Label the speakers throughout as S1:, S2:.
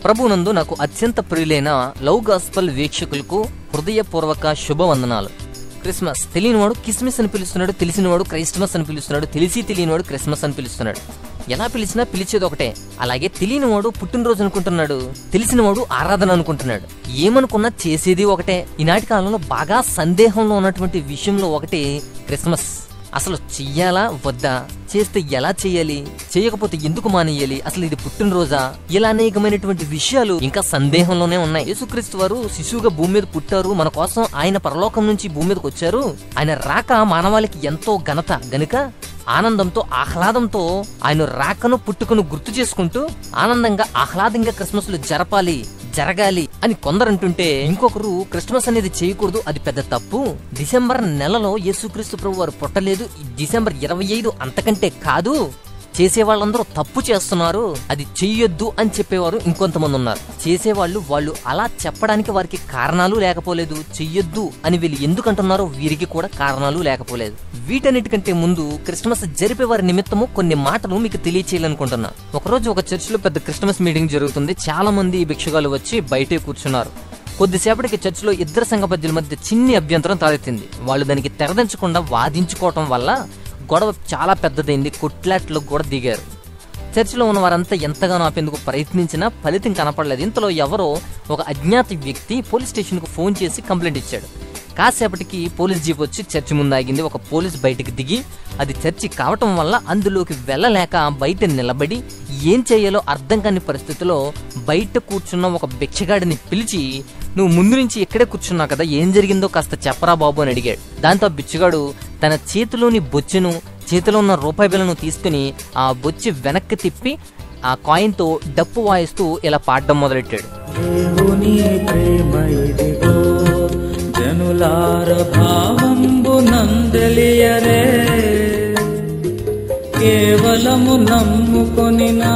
S1: ప్రభునందు నాకు అత్యంత ప్రియులైన లవ్ గాస్పల్ వీక్షకులకు హృదయపూర్వక శుభవందనాలు క్రిస్మస్ తెలియనివాడు కిస్మిస్ అని పిలుస్తున్నాడు తెలిసినవాడు క్రైస్మస్ అని పిలుస్తున్నాడు తెలిసి తెలియనివాడు క్రిస్మస్ అని పిలుస్తున్నాడు ఎలా పిలిచినా పిలిచేది ఒకటే అలాగే తెలియనివాడు పుట్టినరోజు అనుకుంటున్నాడు తెలిసినవాడు ఆరాధన అనుకుంటున్నాడు ఏమనుకున్నా చేసేది ఒకటే ఈనాటి కాలంలో బాగా సందేహంలో ఉన్నటువంటి విషయంలో ఒకటి క్రిస్మస్ అసలు చెయ్యాలా వద్దా చేస్తే ఎలా చేయాలి చేయకపోతే ఎందుకు మానేయాలి అసలు ఇది పుట్టినరోజా ఇలా అనేకమైనటువంటి విషయాలు ఇంకా సందేహంలోనే ఉన్నాయి యేసుక్రీస్తు వారు శిశువుగా భూమి మీద పుట్టారు మన కోసం ఆయన పరలోకం నుంచి భూమి మీదకి వచ్చారు ఆయన రాక మానవాళికి ఎంతో ఘనత గనుక ఆనందంతో ఆహ్లాదంతో ఆయన రాకను పుట్టుకను గుర్తు చేసుకుంటూ ఆనందంగా ఆహ్లాదంగా క్రిస్మస్లు జరపాలి జరగాలి అని కొందరు అంటుంటే ఇంకొకరు క్రిస్మస్ అనేది చేయకూడదు అది పెద్ద తప్పు డిసెంబర్ నెలలో యేసుక్రీస్తు ప్రభు వారు పుట్టలేదు ఈ డిసెంబర్ ఇరవై ఐదు అంతకంటే కాదు చేసే వాళ్ళందరూ తప్పు చేస్తున్నారు అది చెయ్యొద్దు అని చెప్పేవారు ఇంకొంతమంది ఉన్నారు చేసేవాళ్ళు వాళ్ళు అలా చెప్పడానికి వారికి కారణాలు లేకపోలేదు చెయ్యొద్దు అని వీళ్ళు ఎందుకు అంటున్నారో వీరికి కూడా కారణాలు లేకపోలేదు వీటన్నిటికంటే ముందు క్రిస్మస్ జరిపే వారి నిమిత్తము కొన్ని మాటలు మీకు తెలియచేయాలనుకుంటున్నా ఒకరోజు ఒక చర్చిలో పెద్ద క్రిస్మస్ మీటింగ్ జరుగుతుంది చాలా మంది భిక్షగాలు వచ్చి బయటే కూర్చున్నారు కొద్దిసేపటికి చర్చిలో ఇద్దరు సంఘ పద్యుల మధ్య చిన్ని అభ్యంతరం తలెత్తింది వాళ్ళు దానికి తెరదించకుండా వాదించుకోవటం వల్ల గొడవ చాలా పెద్దదైంది కొట్లాట్లో కూడా దిగారు చర్చిలో ఉన్న వారంతా ఎంతగానో ఆపేందుకు ప్రయత్నించినా ఫలితం కనపడలేదు ఇంతలో ఎవరో ఒక అజ్ఞాత వ్యక్తి పోలీస్ స్టేషన్కు ఫోన్ చేసి కంప్లైంట్ ఇచ్చాడు కాసేపటికి పోలీస్ జీప్ వచ్చి చర్చి ముందు ఆగింది ఒక పోలీస్ బయటికి దిగి అది చర్చి కావటం వల్ల అందులోకి వెళ్ళలేక బయట నిలబడి ఏం చేయాలో అర్థం కాని పరిస్థితిలో బయట కూర్చున్న ఒక భిక్షగాడిని పిలిచి నువ్వు ముందు నుంచి ఇక్కడే కూర్చున్నావు కదా ఏం జరిగిందో కాస్త చెప్పరా బాబు అని అడిగాడు దాంతో ఆ బిచ్చగాడు తన చేతిలోని బొచ్చును చేతిలో ఉన్న రూపాయి బిళ్ళను తీసుకుని ఆ బొచ్చి వెనక్కి తిప్పి ఆ కాయిన్తో డప్పు వాయిస్తూ ఇలా పాడడం మొదలెట్టాడు
S2: దేవుని ప్రేమ ఇదిగో జనులార భావంబు నందలియరే కేవలము నమ్ముకొనినా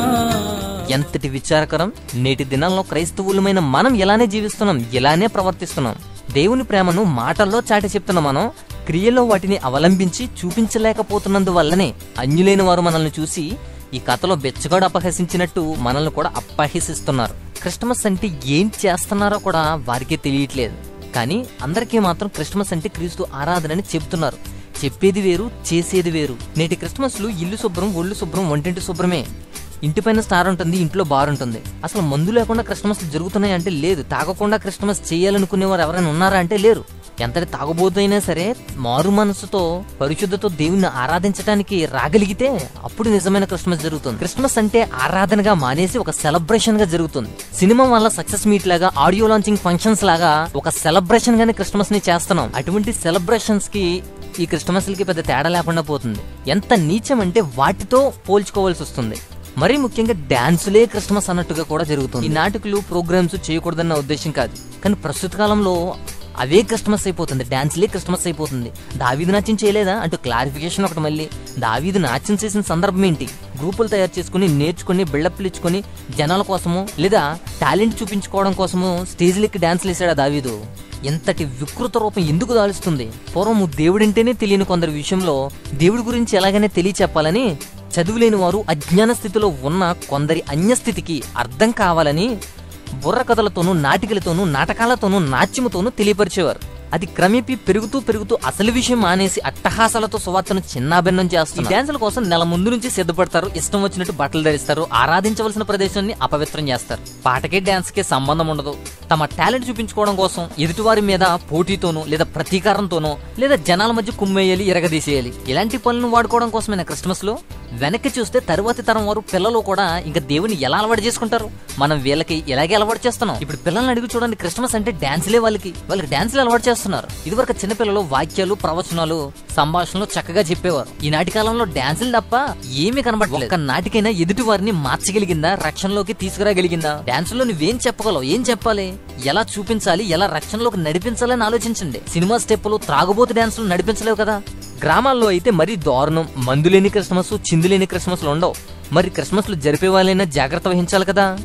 S1: ఎంతటి విచారకరం నేటి దినాల్లో క్రైస్తవులమైన మనం ఇలానే జీవిస్తున్నాం ఇలానే ప్రవర్తిస్తున్నాం దేవుని ప్రేమను మాటల్లో చాటి చెప్తున్న మనం క్రియలో వాటిని అవలంబించి చూపించలేకపోతున్నందువల్లనే అన్యులైన వారు మనల్ని చూసి ఈ కథలో బెచ్చగాడు అపహసించినట్టు మనల్ని కూడా అపహసిస్తున్నారు క్రిస్టమస్ అంటే ఏం చేస్తున్నారో కూడా వారికే తెలియట్లేదు కానీ అందరికీ మాత్రం క్రిస్టమస్ అంటే క్రీస్తు ఆరాధన అని చెప్తున్నారు చెప్పేది వేరు చేసేది వేరు నేటి క్రిస్మస్లు ఇల్లు శుభ్రం ఒళ్ళు శుభ్రం వంటింటి శుభ్రమే ఇంటిపైన స్టార్ ఉంటుంది ఇంట్లో బార్ ఉంటుంది అసలు మందు లేకుండా క్రిస్మస్ జరుగుతున్నాయి అంటే లేదు తాగకుండా క్రిస్మస్ చేయాలనుకునేవారు ఎవరైనా ఉన్నారా అంటే లేరు ఎంతటి తాగబోతైనా సరే మారు మనసుతో పరిశుద్ధతో దేవుణ్ణి ఆరాధించడానికి రాగలిగితే అప్పుడు నిజమైన క్రిస్మస్ జరుగుతుంది క్రిస్మస్ అంటే ఆరాధనగా మానేసి ఒక సెలబ్రేషన్ గా జరుగుతుంది సినిమా వల్ల సక్సెస్ మీట్ లాగా ఆడియో లాంచింగ్ ఫంక్షన్స్ లాగా ఒక సెలబ్రేషన్ గానే క్రిస్మస్ ని చేస్తున్నాం అటువంటి సెలబ్రేషన్స్ కి ఈ క్రిస్టమస్ కి పెద్ద తేడా లేకుండా పోతుంది ఎంత నీచం అంటే వాటితో పోల్చుకోవాల్సి వస్తుంది మరీ ముఖ్యంగా డాన్సులే క్రిస్మస్ అన్నట్టుగా కూడా జరుగుతుంది ఈ నాటకులు ప్రోగ్రామ్స్ చేయకూడదన్న ఉద్దేశం కాదు కానీ ప్రస్తుత కాలంలో అవే క్రిస్మస్ అయిపోతుంది డాన్స్లే క్రిస్మస్ అయిపోతుంది దావీదు నాట్యం చేయలేదా అంటూ క్లారిఫికేషన్ ఒకటి మళ్ళీ దావీదు నాట్యం చేసిన సందర్భం ఏంటి గ్రూపులు తయారు చేసుకుని నేర్చుకుని బిల్డప్లు ఇచ్చుకొని జనాల కోసము లేదా టాలెంట్ చూపించుకోవడం కోసము స్టేజ్లెక్కి డాన్స్లు వేసాడా దావీదు ఎంతటి వికృత రూపం ఎందుకు దాలుస్తుంది పూర్వం దేవుడంటేనే తెలియని కొందరి విషయంలో దేవుడి గురించి ఎలాగైనా తెలియచెప్పాలని చదువులేని వారు అజ్ఞాన స్థితిలో ఉన్న కొందరి అన్యస్థితికి అర్థం కావాలని బుర్ర కథలతోనూ నాటికలతోనూ నాటకాలతోనూ నాట్యముతోనూ తెలియపరిచేవారు అది క్రమేపీ పెరుగుతూ పెరుగుతూ అసలు విషయం మానేసి అట్టహాసాలతో సువార్తను చిన్నాభిన్నం చేస్తారు ఈ డాన్సుల కోసం నెల ముందు నుంచి సిద్ధపడతారు ఇష్టం వచ్చినట్టు బట్టలు ధరిస్తారు ఆరాధించవలసిన ప్రదేశాన్ని అపవిత్రం చేస్తారు పాటకే డాన్స్ కి సంబంధం ఉండదు తమ టాలెంట్ చూపించుకోవడం కోసం ఎదుటివారి మీద పోటీతోనూ లేదా ప్రతీకారంతోనో లేదా జనాల మధ్య కుమ్మేయాలి ఎరగదీసేయాలి ఇలాంటి పనులను వాడుకోవడం కోసమైన క్రిస్మస్ లో వెనక్కి చూస్తే తరువాతి తరం వారు పిల్లలు కూడా ఇంకా దేవుని ఎలా అలవాటు చేసుకుంటారు మనం వీళ్ళకి ఇలాగే అలవాటు చేస్తున్నాం ఇప్పుడు పిల్లల్ని అడిగి చూడండి క్రిస్మస్ అంటే డాన్స్లే వాళ్ళకి వాళ్ళకి డాన్స్లే అలవాటు చేస్తున్నారు ఇదివరకు చిన్నపిల్లలు వాక్యాలు ప్రవచనాలు సంభాషణలు చక్కగా చెప్పేవారు ఈనాటి కాలంలో డాన్సులు తప్ప ఏమీ కనబడలేదు ఒక్క నాటికైనా ఎదుటి వారిని మార్చగలిగిందా రక్షణలోకి తీసుకురాగలిగిందా డాన్సులో నువ్వేం చెప్పగలవు ఏం చెప్పాలి ఎలా చూపించాలి ఎలా రక్షణలోకి నడిపించాలని ఆలోచించండి సినిమా స్టెప్పులు త్రాగుబోతు డాన్సులు నడిపించలేవు కదా గ్రామాల్లో అయితే మరీ దారుణం మందులేని క్రిస్మస్ చిందులేని క్రిస్మస్లు ఉండవు మరి క్రిస్మస్లు జరిపే వాళ్ళైనా జాగ్రత్త వహించాలి కదా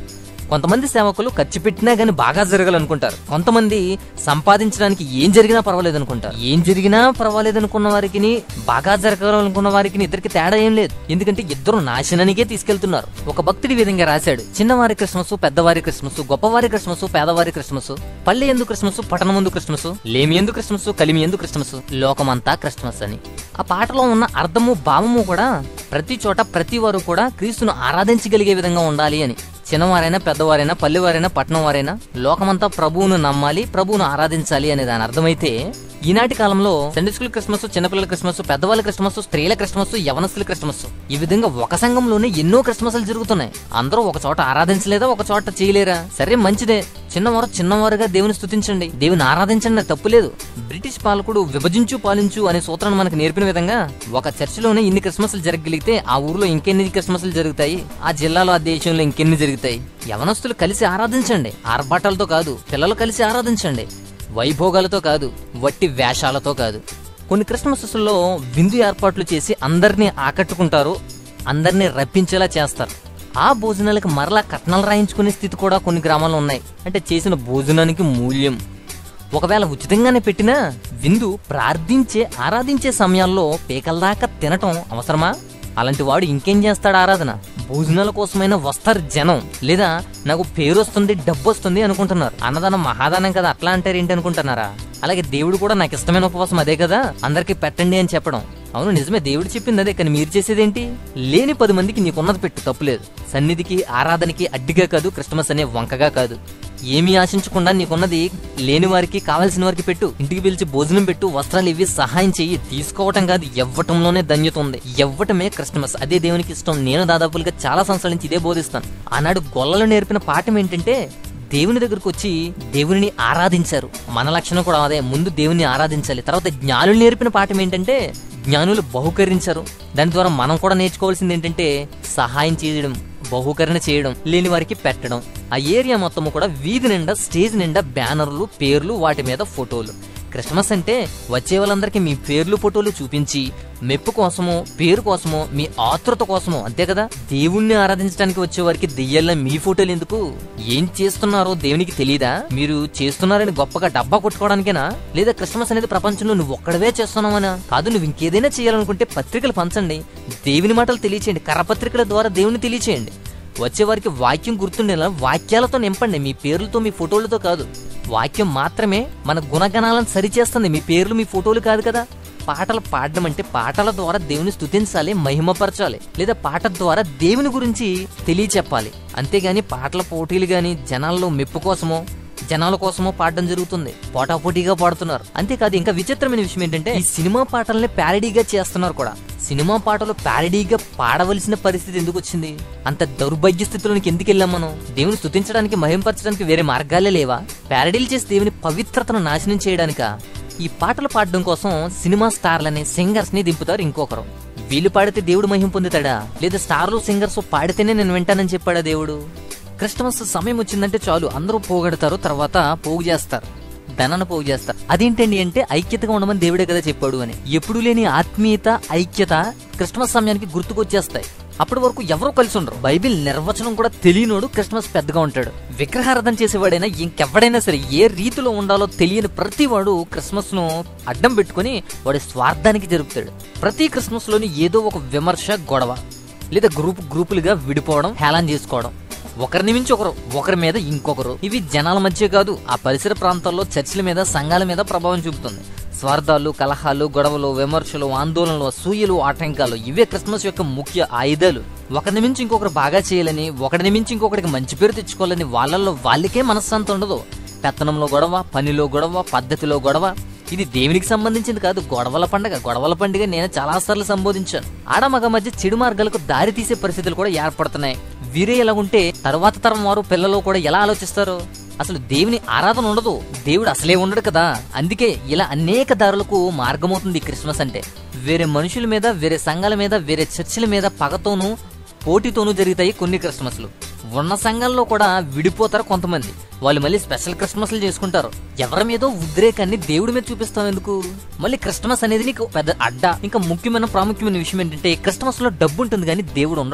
S1: కొంతమంది సేవకులు ఖర్చు పెట్టినా గానీ బాగా జరగాలనుకుంటారు కొంతమంది సంపాదించడానికి ఏం జరిగినా పర్వాలేదు అనుకుంటారు ఏం జరిగినా పర్వాలేదు అనుకున్న వారికి బాగా జరగాలనుకున్న వారికి ఇద్దరికి తేడా ఏం లేదు ఎందుకంటే ఇద్దరు నాశనానికే తీసుకెళ్తున్నారు ఒక భక్తుడి ఈ విధంగా రాశాడు చిన్నవారి క్రిస్మస్ పెద్దవారి క్రిస్మస్ గొప్పవారి క్రిస్మస్ పేదవారి క్రిస్మస్ పల్లె ఎందు క్రిస్మస్ పట్టణం ముందు క్రిస్మస్ లేమి ఎందు క్రిస్మస్ కలిమి ఎందు క్రిస్మస్ లోకమంతా క్రిస్మస్ అని ఆ పాటలో ఉన్న అర్థము భావము కూడా ప్రతి చోట ప్రతి వారు కూడా క్రీస్తును ఆరాధించగలిగే విధంగా ఉండాలి అని చిన్నవారైనా పెద్దవారైనా పల్లెవారైనా పట్టణం వారైనా లోకమంతా ప్రభువును నమ్మాలి ప్రభువును ఆరాధించాలి అనే దాని అర్థమైతే ఈనాటి కాలంలో సండే స్కూల్ క్రిస్మస్ చిన్నపిల్లల క్రిస్మస్ పెద్దవాళ్ళ క్రిస్మస్ స్త్రీల క్రిస్మస్ యవనస్తుల క్రిస్మస్ ఈ విధంగా ఒక సంఘంలోనే ఎన్నో క్రిస్మస్లు జరుగుతున్నాయి అందరూ ఒక చోట ఆరాధించలేదా ఒక చోట చేయలేరా సరే మంచిదే చిన్నవారు చిన్నవారుగా దేవుని స్తుతించండి దేవుని ఆరాధించండి తప్పులేదు బ్రిటిష్ పాలకుడు విభజించు పాలించు అనే సూత్రాన్ని మనకు నేర్పిన విధంగా ఒక చర్చిలోనే ఇన్ని క్రిస్మస్లు జరగగలిగితే ఆ ఊర్లో ఇంకెన్ని క్రిస్మస్లు జరుగుతాయి ఆ జిల్లాలో ఆ దేశంలో ఇంకెన్ని జరుగుతాయి యవనస్తులు కలిసి ఆరాధించండి ఆర్భాటాలతో కాదు పిల్లలు కలిసి ఆరాధించండి వైభోగాలతో కాదు వట్టి వేషాలతో కాదు కొన్ని క్రిస్మస్లో విందు ఏర్పాట్లు చేసి అందరినీ ఆకట్టుకుంటారు అందరినీ రప్పించేలా చేస్తారు ఆ భోజనాలకు మరలా కట్నాలు రాయించుకునే స్థితి కూడా కొన్ని గ్రామాల్లో ఉన్నాయి అంటే చేసిన భోజనానికి మూల్యం ఒకవేళ ఉచితంగానే పెట్టినా విందు ప్రార్థించే ఆరాధించే సమయాల్లో పేకల్దాకా తినటం అవసరమా అలాంటి వాడు ఇంకేం చేస్తాడు ఆరాధన భోజనాల కోసమైనా వస్తారు జనం లేదా నాకు పేరు వస్తుంది డబ్బు వస్తుంది అనుకుంటున్నారు అన్నదానం మహాదానం కదా అట్లా అంటారు ఏంటి అనుకుంటున్నారా అలాగే దేవుడు కూడా నాకు ఇష్టమైన ఉపవాసం అదే కదా అందరికీ పెట్టండి అని చెప్పడం అవును నిజమే దేవుడు చెప్పింది అదే కానీ మీరు చేసేదేంటి లేని పది మందికి నీకున్నది పెట్టు తప్పులేదు సన్నిధికి ఆరాధనకి అడ్డిగా కాదు క్రిస్మస్ అనే వంకగా కాదు ఏమీ ఆశించకుండా నీకున్నది లేని వారికి కావాల్సిన వారికి పెట్టు ఇంటికి పిలిచి భోజనం పెట్టు వస్త్రాలు ఇవి సహాయం చెయ్యి తీసుకోవటం కాదు ఇవ్వటంలోనే ధన్యత ఉంది ఇవ్వటమే క్రిస్మస్ అదే దేవునికి ఇష్టం నేను దాదాపులుగా చాలా సంవత్సరాల నుంచి ఇదే బోధిస్తాను ఆనాడు గొల్లలు నేర్పిన పాఠం ఏంటంటే దేవుని దగ్గరకు వచ్చి దేవుని ఆరాధించారు మన లక్షణం కూడా అదే ముందు దేవుని ఆరాధించాలి తర్వాత జ్ఞానులు నేర్పిన పాఠం ఏంటంటే జ్ఞానులు బహుకరించారు దాని ద్వారా మనం కూడా నేర్చుకోవాల్సింది ఏంటంటే సహాయం చేయడం బహుకరణ చేయడం లేని వారికి పెట్టడం ఆ ఏరియా మొత్తం కూడా వీధి నిండా స్టేజ్ నిండా బ్యానర్లు పేర్లు వాటి మీద ఫోటోలు క్రిస్మస్ అంటే వచ్చే వాళ్ళందరికీ మీ పేర్లు ఫోటోలు చూపించి మెప్పు కోసమో పేరు కోసమో మీ ఆతృత కోసమో అంతే కదా దేవుణ్ణి ఆరాధించడానికి వచ్చే వారికి దెయ్యాల మీ ఫోటోలు ఎందుకు ఏం చేస్తున్నారో దేవునికి తెలియదా మీరు చేస్తున్నారని గొప్పగా డబ్బా కొట్టుకోవడానికేనా లేదా క్రిస్మస్ అనేది ప్రపంచంలో నువ్వు ఒక్కడవే చేస్తున్నావనా కాదు నువ్వు ఇంకేదైనా చేయాలనుకుంటే పత్రికలు పంచండి దేవుని మాటలు తెలియచేయండి కరపత్రికల ద్వారా దేవుని తెలియచేయండి వచ్చేవారికి వాక్యం గుర్తుండేలా వాక్యాలతో నింపండి మీ పేర్లతో మీ ఫోటోలతో కాదు వాక్యం మాత్రమే మన గుణగణాలను సరిచేస్తుంది మీ పేర్లు మీ ఫోటోలు కాదు కదా పాటలు పాడడం అంటే పాటల ద్వారా దేవుని స్తుతించాలి మహిమపరచాలి లేదా పాట ద్వారా దేవుని గురించి తెలియచెప్పాలి అంతేగాని పాటల పోటీలు గాని జనాల్లో మెప్పు కోసమో జనాల కోసమో పాడడం జరుగుతుంది పోటాపోటీగా పాడుతున్నారు అంతేకాదు ఇంకా విచిత్రమైన విషయం ఏంటంటే ఈ సినిమా పాటల్ని ప్యారడీగా చేస్తున్నారు కూడా సినిమా పాటలు ప్యారడీగా పాడవలసిన పరిస్థితి ఎందుకు వచ్చింది అంత దౌర్భాగ్య స్థితిలోనికి ఎందుకు వెళ్ళాం మనం దేవుని స్తుతించడానికి మహింపరచడానికి వేరే మార్గాలే లేవా ప్యారడీలు చేసి దేవుని పవిత్రతను నాశనం చేయడానిక ఈ పాటలు పాడడం కోసం సినిమా స్టార్లని సింగర్స్ ని దింపుతారు ఇంకొకరు వీళ్ళు పాడితే దేవుడు మహిమ పొందుతాడా లేదా స్టార్లు సింగర్స్ పాడితేనే నేను వింటానని చెప్పాడా దేవుడు క్రిస్టమస్ సమయం వచ్చిందంటే చాలు అందరూ పోగొడతారు తర్వాత పోగు చేస్తారు ధనాన్ని పోగు చేస్తారు అదేంటండి అంటే ఐక్యతగా ఉండమని దేవుడే కదా చెప్పాడు అని ఎప్పుడు లేని ఆత్మీయత ఐక్యత క్రిస్మస్ సమయానికి గుర్తుకొచ్చేస్తాయి అప్పటి వరకు ఎవరూ కలిసి ఉండరు బైబిల్ నిర్వచనం కూడా తెలియనోడు క్రిస్మస్ పెద్దగా ఉంటాడు విగ్రహారాధన చేసేవాడైనా ఇంకెవడైనా సరే ఏ రీతిలో ఉండాలో తెలియని ప్రతి వాడు క్రిస్మస్ ను అడ్డం పెట్టుకుని వాడి స్వార్థానికి జరుపుతాడు ప్రతి క్రిస్మస్ లోని ఏదో ఒక విమర్శ గొడవ లేదా గ్రూప్ గ్రూపులుగా విడిపోవడం హేళన చేసుకోవడం ఒకరిని మించి ఒకరు ఒకరి మీద ఇంకొకరు ఇవి జనాల మధ్య కాదు ఆ పరిసర ప్రాంతాల్లో చర్చిల మీద సంఘాల మీద ప్రభావం చూపుతుంది స్వార్థాలు కలహాలు గొడవలు విమర్శలు ఆందోళనలు అసూయలు ఆటంకాలు ఇవే క్రిస్మస్ యొక్క ముఖ్య ఆయుధాలు ఒకరిని మించి ఇంకొకరు బాగా చేయాలని ఒకరిని మించి ఇంకొకరికి మంచి పేరు తెచ్చుకోవాలని వాళ్ళల్లో వాళ్ళకే మనశ్శాంతి ఉండదు పెత్తనంలో గొడవ పనిలో గొడవ పద్ధతిలో గొడవ ఇది దేవునికి సంబంధించింది కాదు గొడవల పండగ గొడవల పండుగ నేను చాలా సార్లు సంబోధించాను ఆడమగ మధ్య చెడు మార్గాలకు దారి తీసే పరిస్థితులు కూడా ఏర్పడుతున్నాయి వీరే ఎలా ఉంటే తర్వాత తరం వారు పిల్లలు కూడా ఎలా ఆలోచిస్తారు అసలు దేవుని ఆరాధన ఉండదు దేవుడు అసలే ఉండడు కదా అందుకే ఇలా అనేక దారులకు మార్గమవుతుంది ఈ క్రిస్మస్ అంటే వేరే మనుషుల మీద వేరే సంఘాల మీద వేరే చర్చిల మీద పగతోనూ పోటీతోనూ జరుగుతాయి కొన్ని క్రిస్మస్లు ఉన్న సంఘాల్లో కూడా విడిపోతారు కొంతమంది వాళ్ళు మళ్ళీ స్పెషల్ క్రిస్మస్లు చేసుకుంటారు ఎవరి మీదో ఉద్రేకాన్ని దేవుడి మీద చూపిస్తాం ఎందుకు మళ్ళీ క్రిస్మస్ అనేది నీకు పెద్ద అడ్డ ఇంకా ముఖ్యమైన ప్రాముఖ్యమైన విషయం ఏంటంటే క్రిస్మస్ లో డబ్బు ఉంటుంది కానీ దేవుడు ఉండడు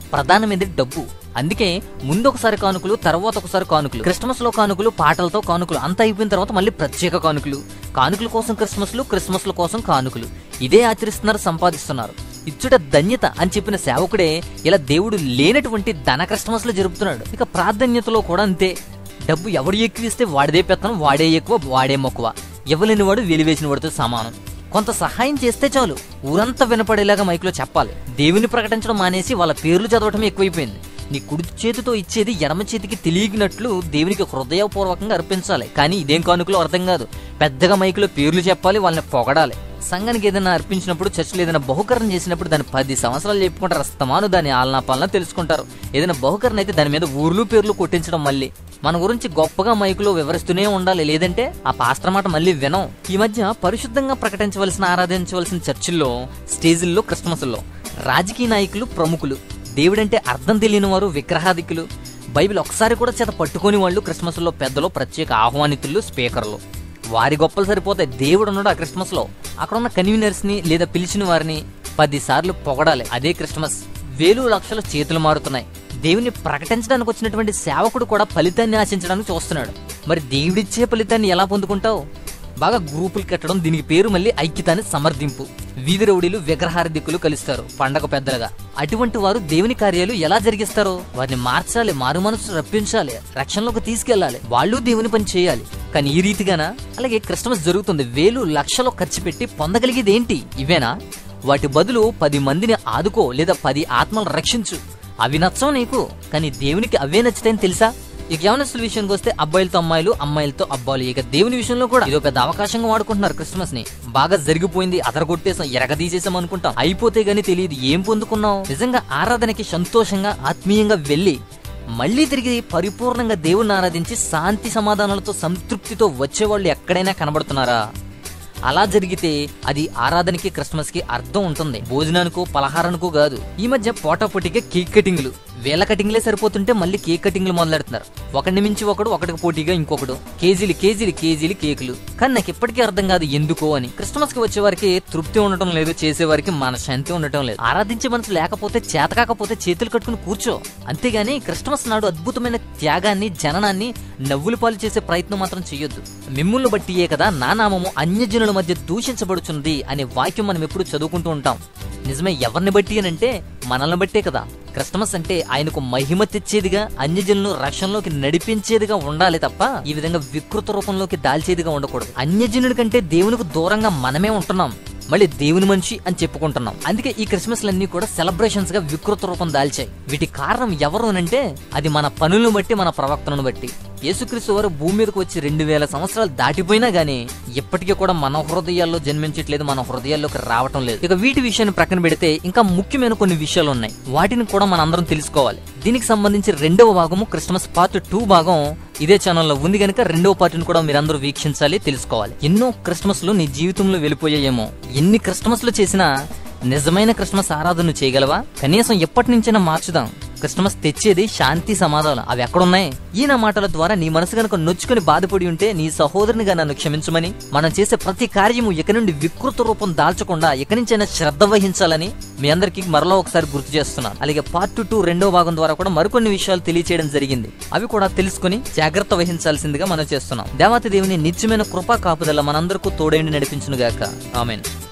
S1: ప్రధానమైనది డబ్బు అందుకే ముందు ఒకసారి కానుకలు తర్వాత ఒకసారి కానుకలు క్రిస్మస్ లో కానుకలు పాటలతో కానుకలు అంతా అయిపోయిన తర్వాత మళ్ళీ ప్రత్యేక కానుకలు కానుకల కోసం క్రిస్మస్లు క్రిస్మస్ల కోసం కానుకలు ఇదే ఆచరిస్తున్నారు సంపాదిస్తున్నారు ఇచ్చుట ధన్యత అని చెప్పిన సేవకుడే ఇలా దేవుడు లేనటువంటి ధన క్రిస్మస్లు జరుపుతున్నాడు ఇక ప్రాధాన్యతలో కూడా అంతే డబ్బు ఎవడు ఎక్కువ ఇస్తే వాడిదే పెత్తనం వాడే ఎక్కువ వాడే మొక్కువ ఇవ్వలేని వాడు వెలివేసిన వాడితో సమానం కొంత సహాయం చేస్తే చాలు ఊరంతా వినపడేలాగా మైకులో చెప్పాలి దేవుని ప్రకటించడం మానేసి వాళ్ళ పేర్లు చదవటం ఎక్కువైపోయింది నీ కుడి చేతితో ఇచ్చేది ఎడమ చేతికి తెలియనట్లు దేవునికి హృదయపూర్వకంగా అర్పించాలి కానీ ఇదేం కానుకలో అర్థం కాదు పెద్దగా మైకులో పేర్లు చెప్పాలి వాళ్ళని పొగడాలి సంఘానికి ఏదైనా అర్పించినప్పుడు చర్చలు ఏదైనా బహుకరణ చేసినప్పుడు దాన్ని పది సంవత్సరాలు చెప్పుకుంటారు అస్తమాను దాని ఆలనా పాలన తెలుసుకుంటారు ఏదైనా బహుకరణ అయితే దాని మీద ఊర్లు పేర్లు కొట్టించడం మళ్ళీ మన గురించి గొప్పగా మైకులో వివరిస్తూనే ఉండాలి లేదంటే ఆ పాస్టర్ మాట మళ్ళీ వినం ఈ మధ్య పరిశుద్ధంగా ప్రకటించవలసిన ఆరాధించవలసిన చర్చిల్లో స్టేజిల్లో క్రిస్మస్లో రాజకీయ నాయకులు ప్రముఖులు దేవుడంటే అర్థం తెలియని వారు విగ్రహాదికులు బైబిల్ ఒకసారి కూడా చేత పట్టుకొని వాళ్ళు క్రిస్మస్లో పెద్దలు ప్రత్యేక ఆహ్వానితులు స్పీకర్లు వారి గొప్పలు సరిపోతాయి దేవుడు ఉన్నాడు ఆ క్రిస్మస్ లో అక్కడ ఉన్న కన్వీనర్స్ ని లేదా పిలిచిన వారిని పది సార్లు పొగడాలి అదే క్రిస్మస్ వేలు లక్షల చేతులు మారుతున్నాయి దేవుని ప్రకటించడానికి వచ్చినటువంటి సేవకుడు కూడా ఫలితాన్ని ఆశించడానికి చూస్తున్నాడు మరి దేవుడిచ్చే ఫలితాన్ని ఎలా పొందుకుంటావు బాగా గ్రూపులు కట్టడం దీనికి పేరు మళ్ళీ ఐక్యతాన్ని సమర్థింపు వీధి రౌడీలు విగ్రహారధికులు కలుస్తారు పండగ పెద్దలుగా అటువంటి వారు దేవుని కార్యాలు ఎలా జరిగిస్తారో వారిని మార్చాలి మారు మనసు రప్పించాలి రక్షణలోకి తీసుకెళ్లాలి వాళ్ళు దేవుని పని చేయాలి కానీ ఈ రీతిగానా అలాగే క్రిస్మస్ జరుగుతుంది వేలు లక్షలు ఖర్చు పెట్టి పొందగలిగేది ఏంటి ఇవేనా వాటి బదులు పది మందిని ఆదుకో లేదా పది ఆత్మలు రక్షించు అవి నచ్చవు నీకు కానీ దేవునికి అవే నచ్చుతాయని తెలుసా ఇక యవనస్తుల విషయానికి వస్తే అబ్బాయిలతో అమ్మాయిలు అమ్మాయిలతో అబ్బాయిలు ఇక దేవుని విషయంలో కూడా ఇదో పెద్ద అవకాశంగా వాడుకుంటున్నారు క్రిస్మస్ ని బాగా జరిగిపోయింది అదరగొట్టేసాం ఎరగదీసేసాం అనుకుంటాం అయిపోతే గానీ తెలియదు ఏం పొందుకున్నావు నిజంగా ఆరాధనకి సంతోషంగా ఆత్మీయంగా వెళ్ళి మళ్ళీ తిరిగి పరిపూర్ణంగా దేవుణ్ణి ఆరాధించి శాంతి సమాధానాలతో సంతృప్తితో వచ్చేవాళ్ళు ఎక్కడైనా కనబడుతున్నారా అలా జరిగితే అది ఆరాధనకి క్రిస్మస్ కి అర్థం ఉంటుంది భోజనానికో పలహారానికో కాదు ఈ మధ్య పోటాపోటీగా కేక్ కటింగ్లు వేల కటింగ్లే సరిపోతుంటే మళ్ళీ కేక్ కటింగ్లు మొదలెడుతున్నారు ఒకటి మించి ఒకడు ఒకటికి పోటీగా ఇంకొకడు కేజీలు కేజీలు కేజీలు కేకులు కానీ నాకు ఇప్పటికీ అర్థం కాదు ఎందుకో అని క్రిస్మస్ కి వచ్చే వారికి తృప్తి ఉండటం లేదు చేసేవారికి మనశాంతి ఉండటం లేదు ఆరాధించే మనసు లేకపోతే చేత కాకపోతే చేతులు కట్టుకుని కూర్చో అంతేగాని క్రిస్మస్ నాడు అద్భుతమైన త్యాగాన్ని జననాన్ని నవ్వులు పాలు చేసే ప్రయత్నం మాత్రం చేయొద్దు మిమ్ములను బట్టియే కదా నా నామము అన్యజనుల మధ్య దూషించబడుచున్నది అనే వాక్యం మనం ఎప్పుడు చదువుకుంటూ ఉంటాం నిజమే ఎవరిని బట్టి అని అంటే మనల్ని బట్టే కదా క్రిస్మస్ అంటే ఆయనకు మహిమ తెచ్చేదిగా అన్యజనులను రక్షణలోకి నడిపించేదిగా ఉండాలి తప్ప ఈ విధంగా వికృత రూపంలోకి దాల్చేదిగా ఉండకూడదు అన్యజనుడి కంటే దేవునికి దూరంగా మనమే ఉంటున్నాం మళ్ళీ దేవుని మనిషి అని చెప్పుకుంటున్నాం అందుకే ఈ క్రిస్మస్లన్నీ కూడా సెలబ్రేషన్స్ గా వికృత రూపం దాల్చాయి వీటి కారణం ఎవరు అనంటే అది మన పనులను బట్టి మన ప్రవక్తలను బట్టి యేసుక్రీస్తు వారు భూమి మీదకి వచ్చి రెండు వేల సంవత్సరాలు దాటిపోయినా గానీ ఇప్పటికీ కూడా మన హృదయాల్లో జన్మించట్లేదు మన హృదయాల్లోకి రావటం లేదు ఇక వీటి విషయాన్ని ప్రక్కన పెడితే ఇంకా ముఖ్యమైన కొన్ని విషయాలు ఉన్నాయి వాటిని కూడా మన అందరం తెలుసుకోవాలి దీనికి సంబంధించి రెండవ భాగము క్రిస్మస్ పార్ట్ టూ భాగం ఇదే ఛానల్లో ఉంది కనుక రెండవ పార్టీని కూడా మీరందరూ వీక్షించాలి తెలుసుకోవాలి ఎన్నో క్రిస్మస్లు నీ జీవితంలో వెళ్ళిపోయాయేమో ఎన్ని క్రిస్మస్లు చేసినా నిజమైన క్రిస్మస్ ఆరాధన చేయగలవా కనీసం ఎప్పటి నుంచైనా మార్చుదాం క్రిస్మస్ తెచ్చేది శాంతి సమాధానం అవి ఎక్కడున్నాయి ఈ నా మాటల ద్వారా నీ మనసు కనుక నొచ్చుకుని బాధపడి ఉంటే నీ సహోదరునిగా నన్ను క్షమించమని మనం చేసే ప్రతి కార్యము ఇక నుండి వికృత రూపం దాల్చకుండా ఇక నుంచైనా శ్రద్ధ వహించాలని మీ అందరికీ మరలా ఒకసారి గుర్తు చేస్తున్నాను అలాగే పార్ట్ టూ రెండో భాగం ద్వారా కూడా మరికొన్ని విషయాలు తెలియచేయడం జరిగింది అవి కూడా తెలుసుకుని జాగ్రత్త వహించాల్సిందిగా మనం చేస్తున్నాం దేవాతి దేవుని నిత్యమైన కృపా కాపుదల మనందరికీ తోడైండి నడిపించునుగాక ఆమెన్